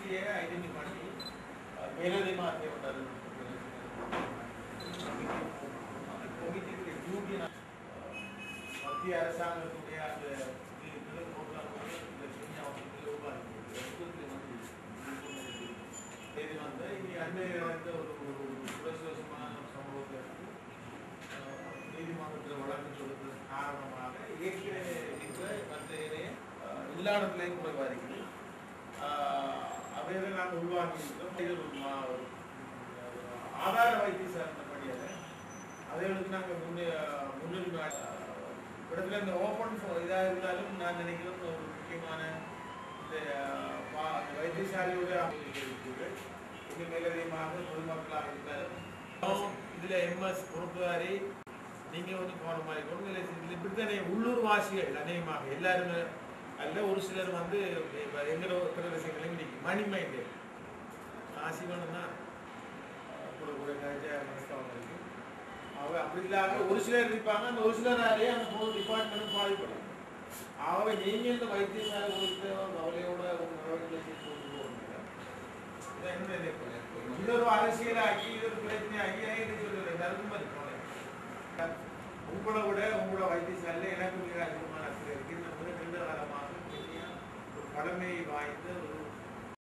கமிட்டியை identity பண்ணி அஹ், மேலதிகமாக தேவைப்பட்டது அந்த கமிட்டிக்கு டியூட்டி மத்திய அரசாங்கத்துடைய அந்த இது- இது program வந்து இந்த கென்யா வந்து உருவாக்கி எடுத்ததுல வந்து இது வந்து இனி அண்மையில் நடந்த ஒரு ஒரு சுரசுவசமான சம்பவத்தை வந்து அஹ், நீதிமன்றத்தில் வழக்கு சொல்றது காரணமாக ஏற்கனவே இருக்கிற மற்ற இல்லாடத்துலேயும் குறைவாக இருக்குது அவைகளை நாங்கள் உருவாக்கி இருக்கிறோம் இது ஒரு மா- ஒரு ஆதார வைத்தியசாலை படியாக அவைகளுக்கு நாங்கள் முன்னே முன்னுரிமை அஹ், இடத்துல இந்த ஓப்பன் இதாக இருந்தாலும் நான் நினைக்கிறேன் ஒரு முக்கியமான இந்த அஹ், பா- அந்த வைத்தியசாலையோட அமைப்புகள் இங்கு மேலதிகமாக பொதுமக்களாக இருந்தாலும் இதில் எம்எஸ் பொறுப்புதாரி நீங்கள் வந்து போன மாதிரி இருக்கணும் இல்லை இதில் இப்படித்தானே உள்ளூர் வாசிகள் அநேகமாக எல்லாருமே அல்ல ஒரு சிலர் வந்து இப்ப எங்களோட பிரதேசங்களையும் இன்னைக்கு மணிமைண்டு ஆசிவனம் தான் கூட கூட நிறைய மனஸ்தாபம் இருக்கு அவ அப்படி இல்லாம ஒரு சிலர் இருப்பாங்க அந்த ஒரு சிலராலே அந்த பொது டிபார்ட்மெண்ட் பாதிப்படும் ஆகவே நீங்க இந்த வைத்தியசாலை குறித்த கவலையோட உங்க நடவடிக்கை செய்து கொண்டு போகணும் இதை என்ன நினைப்பேன் இது ஒரு அரசியலாக்கி இது ஒரு பிரச்சனையாகி எனக்கு சொல்லுறேன் தருமம் இருக்கணும் உங்களை விட உங்களோட வைத்தியசாலையில் எனக்கு மிக அதிகமான ஆசிரியர் இருக்கு இந்த மிக நீண்ட காலமாக பெரிய ஒரு பழமை வாய்ந்த ஒரு